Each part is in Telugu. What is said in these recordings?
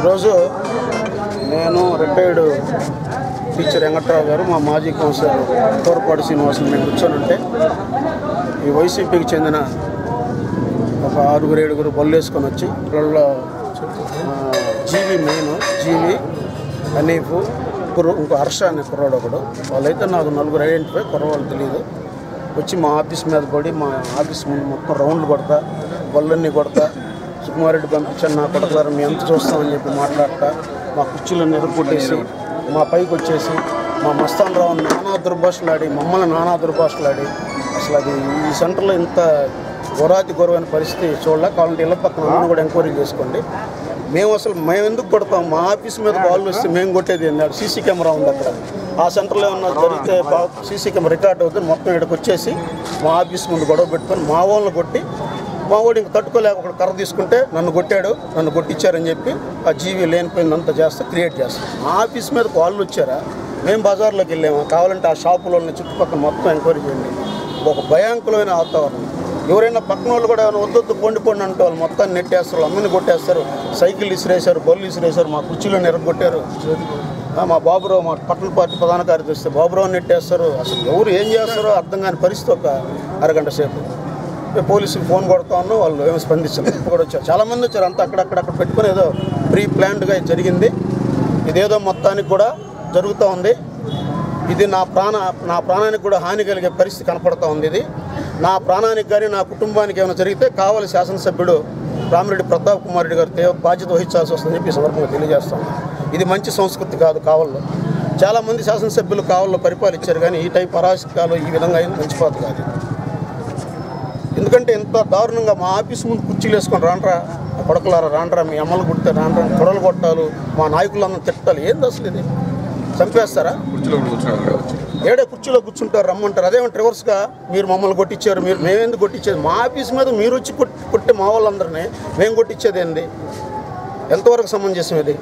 ఈరోజు నేను రిటైర్డ్ టీచర్ వెంకట్రావు గారు మా మాజీ కౌన్సిలర్ తోరపాటి శ్రీనివాసులు మేము కూర్చొని ఈ వైసీపీకి చెందిన ఒక ఆరుగురు ఏడుగురు బళ్ళు వేసుకొని వచ్చి వాళ్ళలో ఆ, జీవి మెయిన్ జీవి హనీఫు కుర్ర ఇంకో హర్ష అనే కుర్రాడు ఒకడు వాళ్ళైతే నాకు నలుగురు ఐడెంటిఫై కుర్రవాళ్ళు తెలియదు వచ్చి మా ఆఫీస్ మీద పడి మా ఆఫీస్ ముందు మొత్తం రౌండ్లు కొడతా బళ్ళన్నీ కొడతా సుకుమారెడ్డి పంపించాను నా కొడతారు మీ ఎంత చూస్తామని చెప్పి మాట్లాడతా మా కుర్చీలను ఎదుర్కొట్టేసి మా పైకి వచ్చేసి మా మస్తాన్ రావు నానా దుర్భాషలాడి మమ్మల్ని నానా దుర్భాషలాడి అసలు అది ఈ సెంటర్లో ఇంత ఘోరాతి ఘోరమైన పరిస్థితి చూడలే కావాలంటే ఇళ్ళ పక్కన అందరూ కూడా ఎంక్వైరీ చేసుకోండి మేము అసలు మేము ఎందుకు కొడతాం మా ఆఫీస్ మీద వాళ్ళు వస్తే మేము కొట్టేది ఏంటి సీసీ కెమెరా ఉంది అక్కడ ఆ సెంటర్లో ఏమన్నా జరిగితే సీసీ కెమెరా రికార్డ్ అవుతుంది మొత్తం ఇక్కడికి వచ్చేసి మా ఆఫీస్ ముందు గొడవ పెట్టుకొని మా వాళ్ళని కొట్టి మా వాడు ఇంక తట్టుకోలేక ఒకడు కర్ర తీసుకుంటే నన్ను కొట్టాడు నన్ను కొట్టించారని చెప్పి ఆ జీవి లేనిపోయిందంతా చేస్తే క్రియేట్ చేస్తాం మా ఆఫీస్ మీదకి వాళ్ళు వచ్చారా మేము బజార్లోకి వెళ్ళాము కావాలంటే ఆ షాపులో ఉన్న చుట్టుపక్కల మొత్తం ఎంక్వైరీ చేయండి ఒక భయాంకులమైన వాతావరణం ఎవరైనా పక్కన వాళ్ళు కూడా ఏమైనా వద్దొద్దు పొండి పొండి అంటే వాళ్ళు మొత్తం నెట్టేస్తారు అందరిని కొట్టేస్తారు సైకిల్ ఇసిరేశారు బళ్ళు ఇసిరేశారు మా కుర్చీలో ఎరగొట్టారు ఆ, మా బాబురావు మా పట్టణ పార్టీ ప్రధాన కార్యదర్శి బాబురావు నెట్టేస్తారు అసలు ఎవరు ఏం చేస్తారో అర్థం కాని పరిస్థితి ఒక అరగంట సేపు మేము పోలీసులు ఫోన్ కొడతా ఉన్నాం వాళ్ళు ఏమి స్పందించారు ఇప్పుడు కూడా వచ్చారు చాలామంది వచ్చారు అంతా అక్కడక్కడ అక్కడ పెట్టుకుని ఏదో ప్రీ ప్లాన్డ్గా జరిగింది ఇదేదో మొత్తానికి కూడా జరుగుతూ ఉంది ఇది నా ప్రాణ నా ప్రాణానికి కూడా హాని కలిగే పరిస్థితి కనపడుతూ ఉంది ఇది నా ప్రాణానికి కానీ నా కుటుంబానికి ఏమైనా జరిగితే కావాలి శాసనసభ్యుడు రామిరెడ్డి ప్రతాప్ కుమార్ రెడ్డి గారు తీవ్ర బాధ్యత వహించాల్సి వస్తుందని చెప్పి ఈ సందర్భంగా తెలియజేస్తాం ఇది మంచి సంస్కృతి కాదు కావల్లో చాలామంది శాసనసభ్యులు కావల్లో పరిపాలించారు కానీ ఈ టైప్ అరాచకాలు ఈ విధంగా అయింది మంచి పద్ధతి కాదు ఎందుకంటే ఇంత దారుణంగా మా ఆఫీస్ ముందు కుర్చీలు వేసుకొని రాండ్రా ఆ కొడకలారా రాండ్రా మీ అమ్మలు కొడితే రాండ్రా కొడలు కొట్టాలు మా నాయకులందరూ తిట్టాలి ఏంది అసలు ఇది చంపేస్తారా కుర్చీలో కూడా కూర్చున్నాడు కదా వచ్చి ఏడే కుర్చీలో కూర్చుంటారు రమ్మంటారు అదేమంటే రివర్స్గా మీరు మమ్మల్ని కొట్టించారు మీరు మేమెందుకు కొట్టించేది మా ఆఫీస్ మీద మీరు వచ్చి కొట్టి కొట్టే మా వాళ్ళందరినీ మేము కొట్టించేది ఏంది ఎంతవరకు సమంజసం ఇది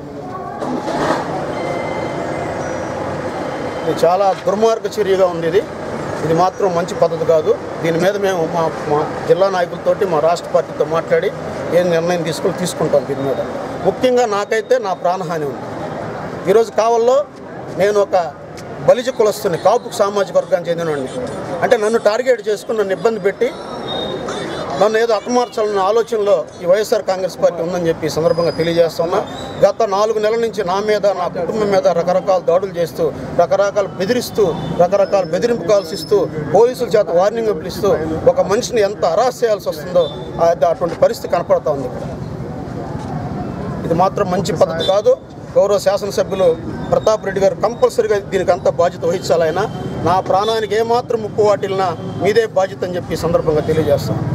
ఇది చాలా దుర్మార్గ చర్యగా ఉంది ఇది ఇది మాత్రం మంచి పద్ధతి కాదు దీని మీద మేము మా మా జిల్లా నాయకులతోటి మా రాష్ట్ర పార్టీతో మాట్లాడి ఏం నిర్ణయం తీసుకొని తీసుకుంటాం దీని మీద ముఖ్యంగా నాకైతే నా ప్రాణహాని ఉంది ఈరోజు కావల్లో నేను ఒక బలిజ కులస్తుని కాపు సామాజిక వర్గానికి చెందినవాడిని అంటే నన్ను టార్గెట్ చేసుకుని నన్ను ఇబ్బంది పెట్టి నన్ను ఏదో అపమార్చాలన్న ఆలోచనలో ఈ వైఎస్ఆర్ కాంగ్రెస్ పార్టీ ఉందని చెప్పి ఈ సందర్భంగా తెలియజేస్తున్నా గత నాలుగు నెలల నుంచి నా మీద నా కుటుంబం మీద రకరకాల దాడులు చేస్తూ రకరకాల బెదిరిస్తూ రకరకాల బెదిరింపు కాల్స్ ఇస్తూ పోలీసుల చేత వార్నింగ్ ఇస్తూ ఒక మనిషిని ఎంత అరాస్ చేయాల్సి వస్తుందో అది అటువంటి పరిస్థితి కనపడతా ఉంది ఇక్కడ ఇది మాత్రం మంచి పద్ధతి కాదు గౌరవ శాసనసభ్యులు ప్రతాప్ రెడ్డి గారు కంపల్సరీగా దీనికి అంతా బాధ్యత వహించాలైనా నా ప్రాణానికి ఏమాత్రం ముప్పు వాటిల్నా మీదే బాధ్యత అని చెప్పి ఈ సందర్భంగా తెలియజేస్తాను